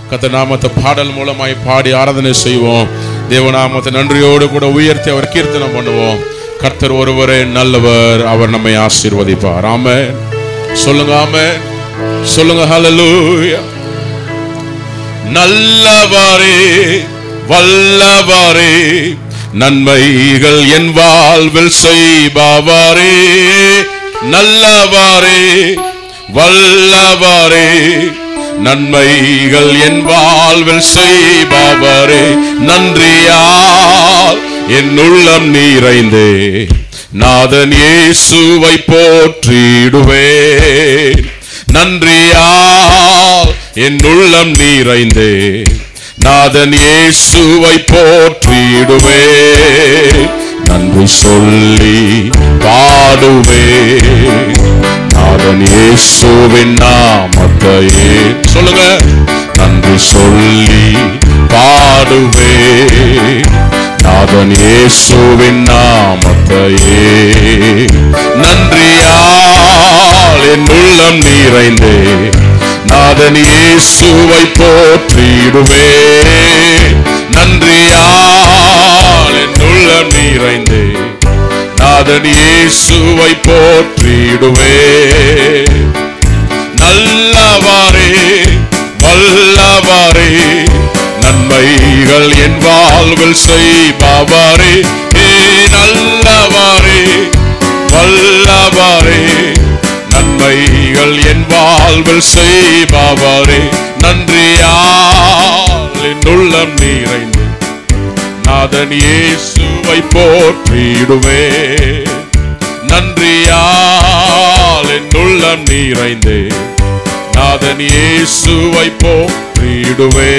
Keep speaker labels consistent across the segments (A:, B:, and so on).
A: கத்த நாமத்தை பாடல் மூலமாய் பாடி ஆராதனை செய்வோம் தேவநாமத்தை நன்றியோடு கூட உயர்த்தி அவர் கீர்த்தனம் பண்ணுவோம் கர்த்தர் ஒருவரே நல்லவர் அவர் நம்மை ஆசீர்வதிப்பார் ஆமென் சொல்லுங்க ஆமென் சொல்லுங்க ஹalleluya நல்லவரே வல்லவரே நன்மைகள் என் வாழ்வில் செய்பவரே நல்லவரே வல்லவரே நன்மைகள் என் வாழ்வில் செய்பவரே நன்றியால் என் உள்ளம் நிறைந்தே நாதன் இயேசுவை போற்றிடுவேன் நன்றியால் என் உள்ளம் நிறைந்தே நாதன் இயேசுவை போற்றிடுவே நன்றி சொல்லி பாடுவே நாதன் இயேசுவின் நாமத்தையே சொல்லுங்க நன்றி சொல்லி பாடுவே நாதன் இயேசுவின் நாமத்தையே நன்றியால் என் உள்ளம் நிறைந்தே நாதன் இயேசுவை போற்றிடுவே நன்றியால் என் உள்ளம் நிறைந்தே நாதன் இயேசுவை போற்றிடுவே நல்லவாரே வல்லவாரே நன்மைகள் என் வாழ்வில் செய்பவரே ஏ நல்லவாரே வல்லவாரே நன்மைகள் என் வாழ்வில் செய்பவரே நன்றியால் என் உள்ளம் நிறைந்து நாதன் இயேசுவை போற்றிடுவே நன்றியால் என் உள்ளம் நிறைந்தே நாதன் இயேசுவை போற்றிடுவே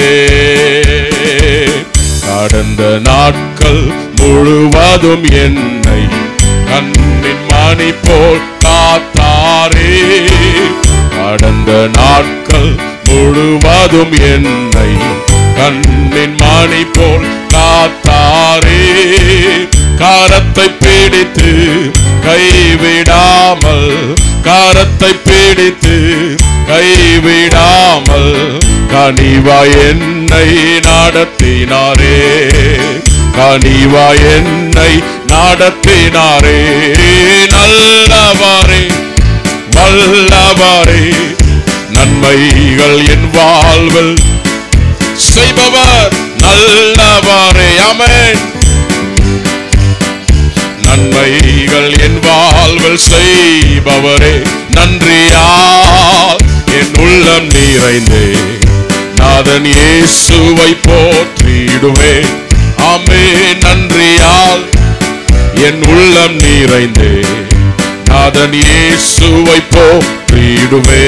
A: கடந்த நாட்கள் முழுவதும் என்னை கண்ணின் மணி போல் காத்தாரே கடந்த நாட்கள் முழுவதும் என்னை கண்ணின் மணி போல் காத்தாரே காரத்தை பிடித்து கைவிடாமல் காரத்தை பிடித்து கைவிடாமல் கனிவா என்னை நடத்தினாரே கனிவா என்னை நடத்தினாரே நல்லவாரே வல்லவாரே நன்மைகள் என் வாழ்வில் செய்பவர் நல்லவாரே அமேன் நன்மைகள் என் வாழ்வில் செய்பவரே நன்றியால் என் உள்ளம் நிறைந்தே நாதன் இயேசுவை போற்றிடுவே ஆமே நன்றியால் என் உள்ளம் நிறைந்தே நாதன் இயேசுவை போற்றிடுவே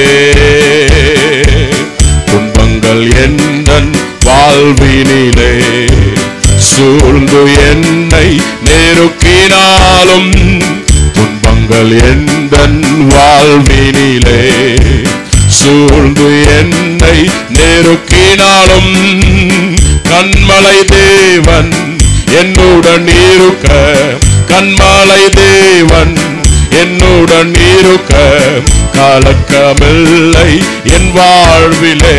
A: துன்பங்கள் எந்தன் வாழ்வினிலே சூழ்ந்து என்னை நெருக்கினாலும் துன்பங்கள் எந்தன் வாழ்வினிலே சூழ்ந்து என்னை நெருக்கினாலும் கண்மலை தேவன் என்னுடன் இருக்க கண்மலை தேவன் என்னுடன் இருக்க கலக்கமில்லை என் வாழ்விலே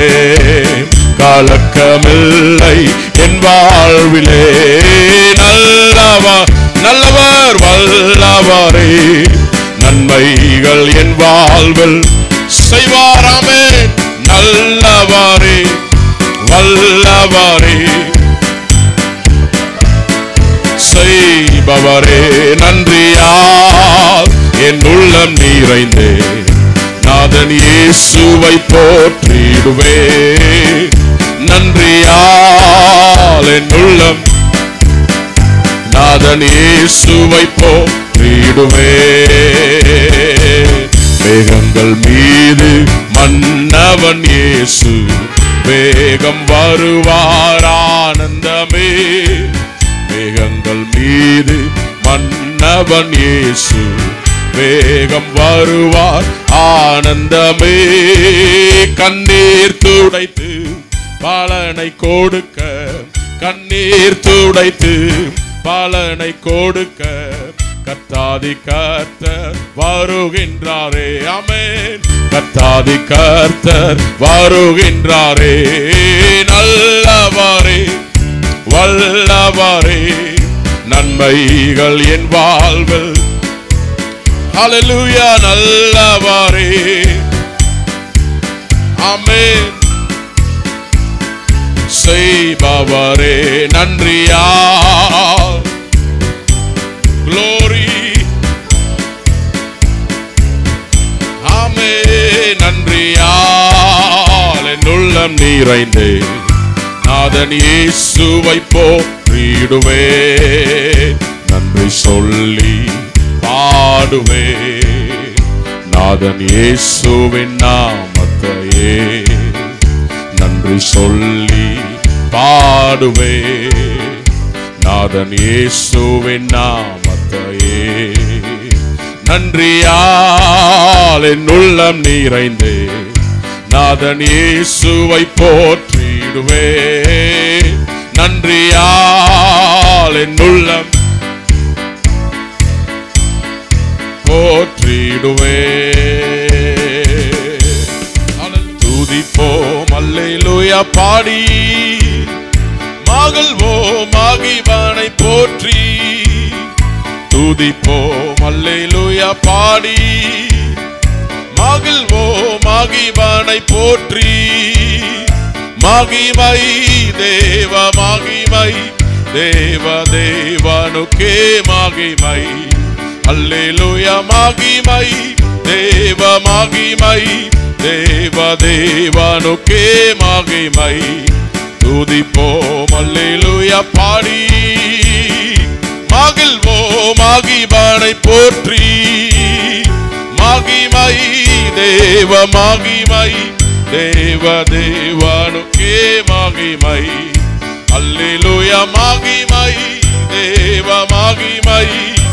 A: கலக்கமில்லை என் வாழ்விலே நல்லவா நல்லவர் வல்லவரே நன்மைகள் என் வாழ்வில் செய்வாராமே நல்லவாரே வல்லவாரே செய்பவரே நன்றியால் என் உள்ளம் நிறைந்தே நாதன் இயேசுவை போற்றிடுவே நன்றியால் என் உள்ளம் நாதன் இயேசுவை போற்றிடுவே மேகங்கள் மீது மன்னவன் இயேசு வேகம் வருவார் ஆனந்தமே மேகங்கள் மீது மன்னவன் இயேசு வேகம் வருவார் ஆனந்தமே கண்ணீர் துடைத்து பலனை கொடுக்க கண்ணீர் துடைத்து பலனை கொடுக்க கத்தாதி கர்த்தர் வருகின்றாரே அமேன் கத்தாதி கர்த்தர் வருகின்றாரே வல்லவரே நன்மைகள் என் வாழ்வில் ஹalleluya நல்லவரே ஆமென் செய்பவரே நன்றியா glory ஆமே நன்றியால் என் உள்ளம் நிறைந்து நாதன் இயேசுவை போற்றிடுவே நன்றி சொல்லி பாடுவே நாதன் இயேசுவின் நாமத்தையே நன்றி சொல்லி பாடுவே நாதன் இயேசுவின் நாமத்தையே நன்றியால் என் உள்ளம் நிறைந்து நாதன் இயேசுவை போற்றிடுவே நன்றியால் என் உள்ளம் போற்றிடுவே துதிப்போம் அல்லேலூயா பாடி மகிழ்வோம் ஆகிவானை போற்றி துதிப்போம் அல்லேலூயா பாடி மகிழ்வோம் ஆகிவானை போற்றி மகிமை தேவ மகிமை தேவ தேவனுக்கே மகிமை அல்லேலூயா மகிமை தேவ மகிமை தேவ தேவனுக்கே மகிமை துதிப்போம் அல்லேலூயா பாடி மகிழ்வோம் மகிமனை போற்றி மகிமை தேவ மகிமை தேவ தேவனுக்கே மகிமை அல்லேலூயா மகிமை தேவ மகிமை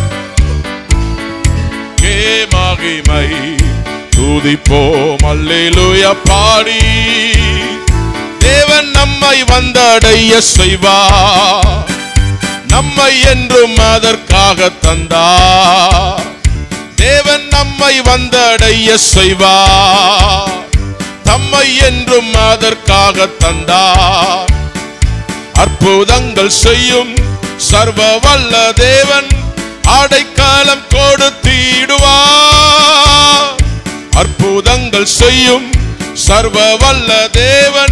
A: கே மகிமை துதிப்போம் அல்லேலூயா பாடி தேவன் நம்மை வந்தடைய செய்வார் நம்மை என்றும் அதற்காக தந்தார் தேவன் நம்மை வந்தடைய செய்வார் தம்மை என்றும் அதற்காக தந்தார் அற்புதங்கள் செய்யும் சர்வ வல்ல தேவன் அடைக்காலம் கொடுத்திடுவார் அற்புதங்கள் செய்யும் சர்வ வல்ல தேவன்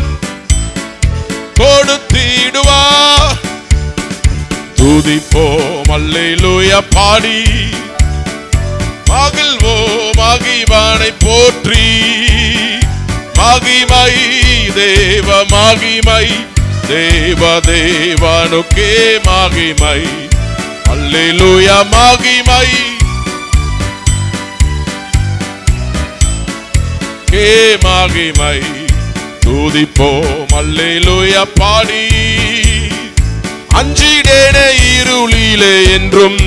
A: கொடுத்திடுவார் துதிப்போம் அல்லேலூயா பாடி மகிழ்வோம் மகிவானை போற்றி மகிமை தேவ மகிமை தேவ தேவனுக்கே மகிமை அல்லேலூயா மகிமை கே மகிமை துதிப்போம் அல்லேலூயா பாடி அஞ்சிடேனே இருளிலே என்றும்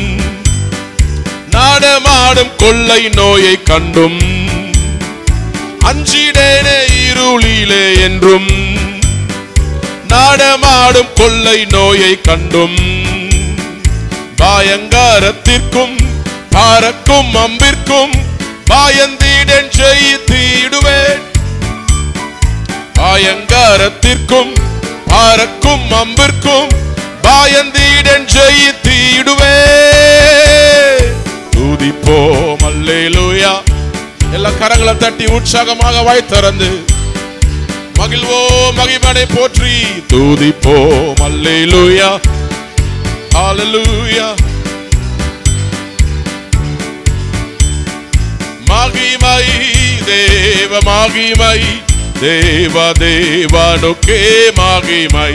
A: நாடமாடும் கொள்ளை நோயை கண்டும் அஞ்சிடேனே இருளிலே என்றும் நாடமாடும் கொள்ளை நோயை கண்டும் பயங்கரத்திற்கும் பறக்கும் அம்பிற்கும் பயந்தீடன் செய்திடுவேன் பயங்கரத்திற்கும் பறக்கும் அம்பிற்கும் பயந்தீடன் ஜெயித்திடுவே துதிப்போம் அல்லேலூயா எல்லா கரங்களை தட்டி உற்சாகமாக வாய் திறந்து மகிழ்வோ மகிமனை போற்றி துதிப்போம் அல்லேலூயா ஹalleluya மகிமை தேவ மகிமை தேவ தேவனுக்கே மகிமை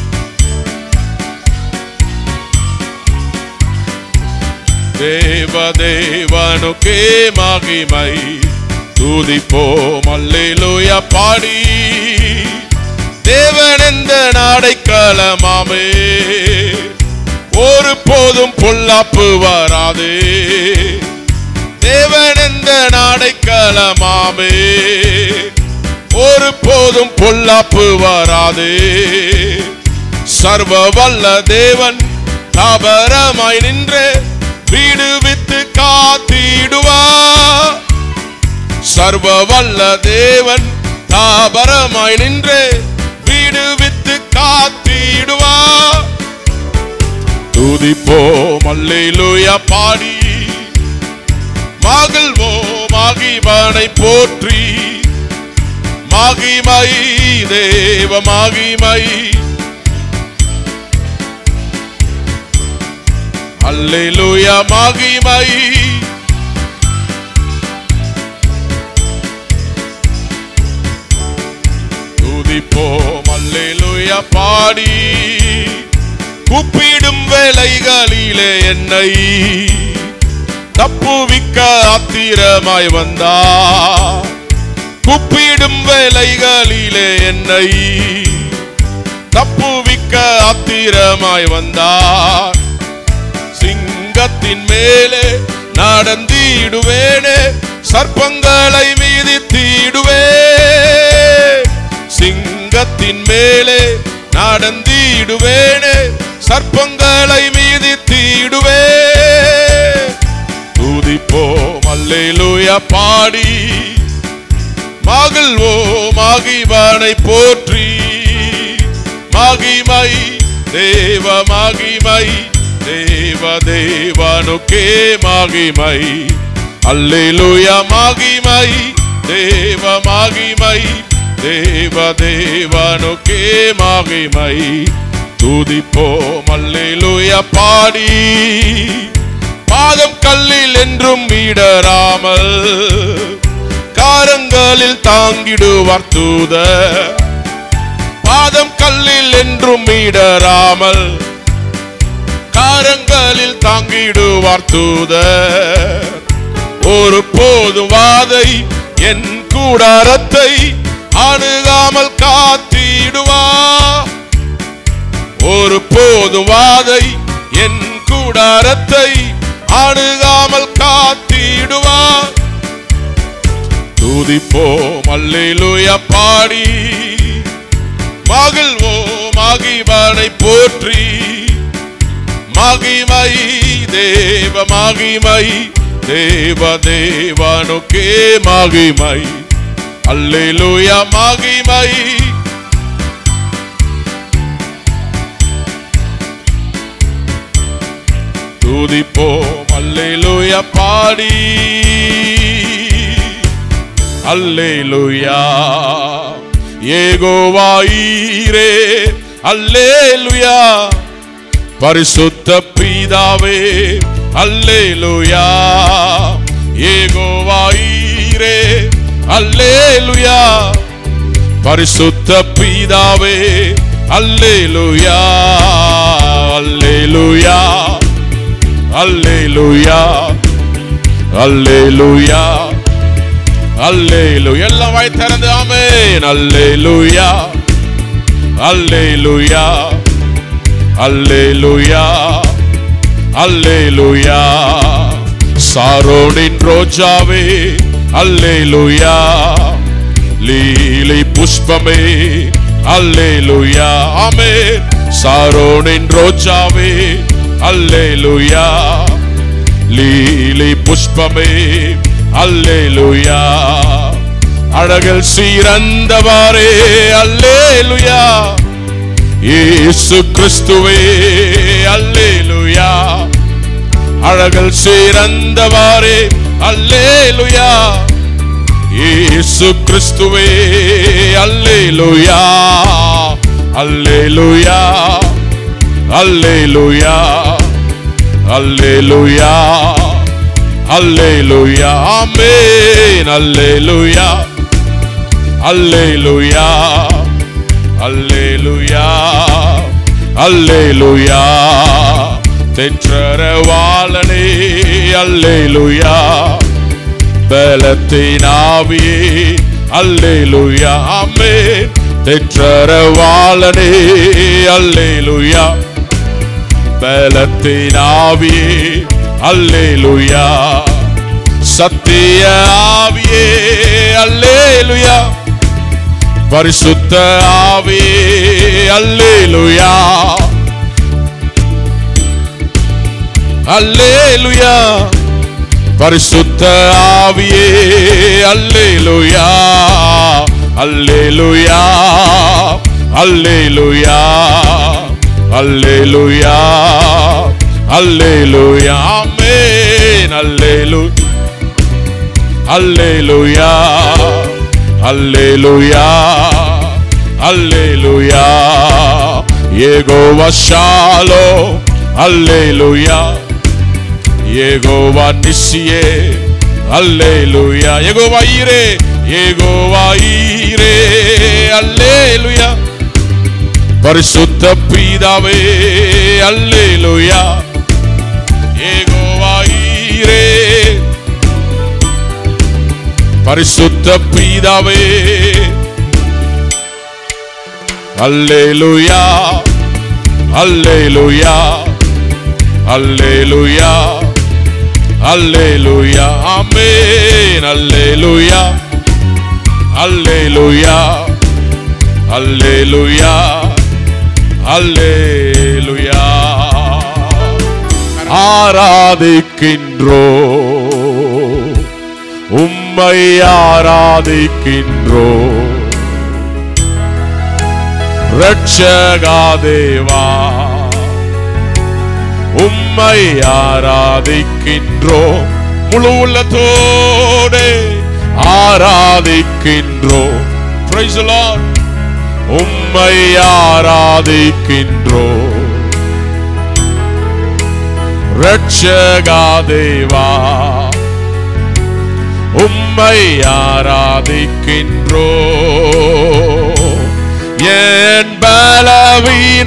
A: தேவ தேவனுக்கே மகிமை துதிப்போம் அல்லேலூயா பாடி தேவன் எந்த நாடை களமாமே ஒரு போதும் பொல்லாப்பு வராதே தேவன் எந்த நாடை களமாமே ஒரு போதும் பொல்லாப்பு வராதே சர்வ வல்ல தேவன் தாபரமாய் நின்று வீடு வித்து காத்திடுவார் சர்வ வல்ல தேவன் தாபரமாய் நின்று வீடு வித்து காத்திடுவார் துதிப்போம் அல்லேலூயா பாடி மகிழ்வோம் மகிமனை போற்றி மகிமை தேவ மகிமை அல்லேலூயா மகிமை துதிப்போம் அல்லேலூயா பாடி கூப்பிடும் வேலைகளிலே என்னை தப்புவிக்க ஆத்திரமாய் வந்தார் கூப்பிடும் வேலைகளிலே என்னை தப்புவிக்க ஆத்திரமாய் வந்தார் சிங்கத்தின் மேலே நடந்திடுவேனே சர்ப்பங்களை மீதித்திடுவே சிங்கத்தின் மேலே நடந்திடுவேனே சர்ப்பங்களை மீதித்திடுவே துதிப்போம் அல்லேலூயா பாடி மகிழ்வோம் மகிமனை போற்றி மகிமை தேவ மகிமை தேவ தேவனுக்கே மகிமை அல்லேலூயா மகிமை தேவ மகிமை தேவ தேவனுக்கே மகிமை துதிப்போம் அல்லேலூயா பாடி பாதம் கல்லில் என்றும் இடராமல் காரங்களில் தாங்கிடுவார் தூத பாதம் கல்லில் என்றும் இடராமல் காரங்களில் தாங்கிடுவார் தூத ஒரு போதும் வாதை என் கூடாரத்தை அணுகாமல் காத்திடுவார் ஒரு போதும் வாதை என் கூடாரத்தை அணுகாமல் காத்திடுவார் துதிப்போம் அல்லேலூயா பாடி மகிழ்வோம் மகிமனை போற்றி மகிமை தேவ மகிமை தேவ தேவனுக்கே மகிமை அல்லேலூயா மகிமை துதிப்போம் அல்லேலூயா பாடி அல்லேலூயா ஏகோவாயிரே அல்லேலூயா பரிசுத்த பிதாவே அல்லேலூயா ஏகோவாயிரே அல்லேலூயா பரிசுத்த பிதாவே அல்லேலூயா அல்லேலூயா அல்லேலூயா அல்லேலூயா அல்லேலூயா எல்லாம் வாய் திறந்து ஆமென் அல்லேலூயா அல்லேலூயா அல்லேலூயா அல்லேலூயா சாரோனின் ரோஜாவே அல்லேலூயா லீலை புஷ்பமே அல்லேலூயா ஆமென் சாரோனின் ரோஜாவே அல்லேலூயா லீலை புஷ்பமே அல்லேலூயா அழகல் சீரந்தவாரே அல்லேலூயா இயேசு கிறிஸ்துவே அல்லேலூயா அழகல் சீரந்தவாரே அல்லேலூயா இயேசு கிறிஸ்துவே அல்லேலூயா அல்லேலூயா அல்லேலூயா அல்லேலூயா அல்லேலூயா ஆமென் அல்லேலூயா அல்லேலூயா அல்லேலூயா அல்லேலூயா தெற்றரவாளனே அல்லேலூயா பலத்தின் ஆவியே அல்லேலூயா ஆமென் தெற்றரவாளனே அல்லேலூயா பலத்தின் ஆவியே அல்லேலூயா சத்திய ஆவியே அல்லேலூயா பரிசுத்த ஆவியே அல்லேலூயா அல்லேலூயா பரிசுத்த ஆவியே அல்லேலூயா அல்லேலூயா அல்லேலூயா அல்லேலூயா அல்லேலூயா ஆமென் அல்லேலூயா அல்லேலூயா அல்லேலூயா அல்லேலூயா யெகோவா ஷாலோ அல்லேலூயா யெகோவா நிசியே அல்லேலூயா யெகோவா ஈரே யெகோவா ஈரே அல்லேலூயா பரிசுத்த பிதாவே அல்லேலூயா யெகோவா ஈரே பரிசுத்த பிதாவே அல்லேலூயா அல்லேலூயா அல்லேலூயா அல்லேலூயா ஆமென் அல்லேலூயா அல்லேலூயா அல்லேலூயா அல்லேலூயா ஆராதிக்கின்றோ உம்மை ஆராதிக்கின்றோ ரட்சகா தேவா உம்மை ஆராதிக்கின்றோ முழு உள்ளத்தோடு ஆராதிக்கின்றோ Praise the Lord. உம்மை ஆராதிக்கின்றோ ரட்சகா தேவா உம்மை ஆராதிக்கின்றோ என் பலவீன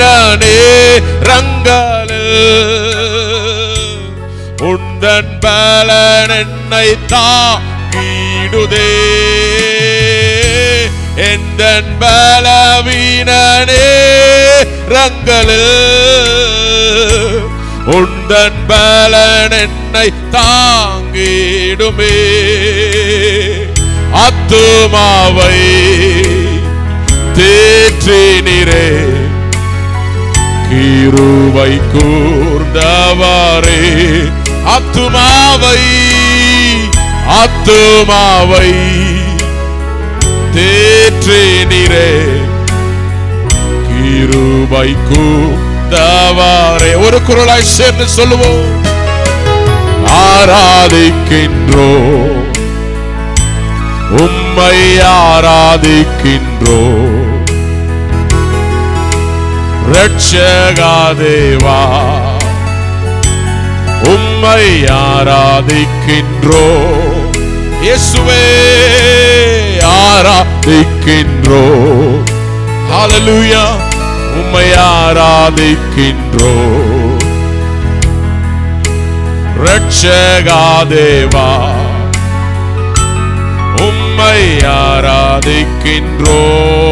A: நேரங்களில் உந்தன் பலன் என்னை தாங்கிடுதே எந்தன் பலவீன நேரங்களில் உந்தன் பலன் என்னை தாங்கிடுமே அத்துமாவை தேற்றினிரே கிருவை கூர்ந்தவாரே அத்துமாவை அத்துமாவை தேற்றினிரே கிருபை கூர்ந்தவாரே ஒரு குரலாய் சேர்ந்து சொல்லுவோம் ஆராதிக்கின்றோ உம்மை ஆராதிக்கின்றோ ரட்சகா தேவா உம்மை ஆராதிக்கின்றோ இயேசுவே ஆராதிக்கின்றோ ஹalleluya உம்மை ஆராதிக்கின்றோ ரட்சகா தேவா உம்மை ஆராதிக்கின்றோ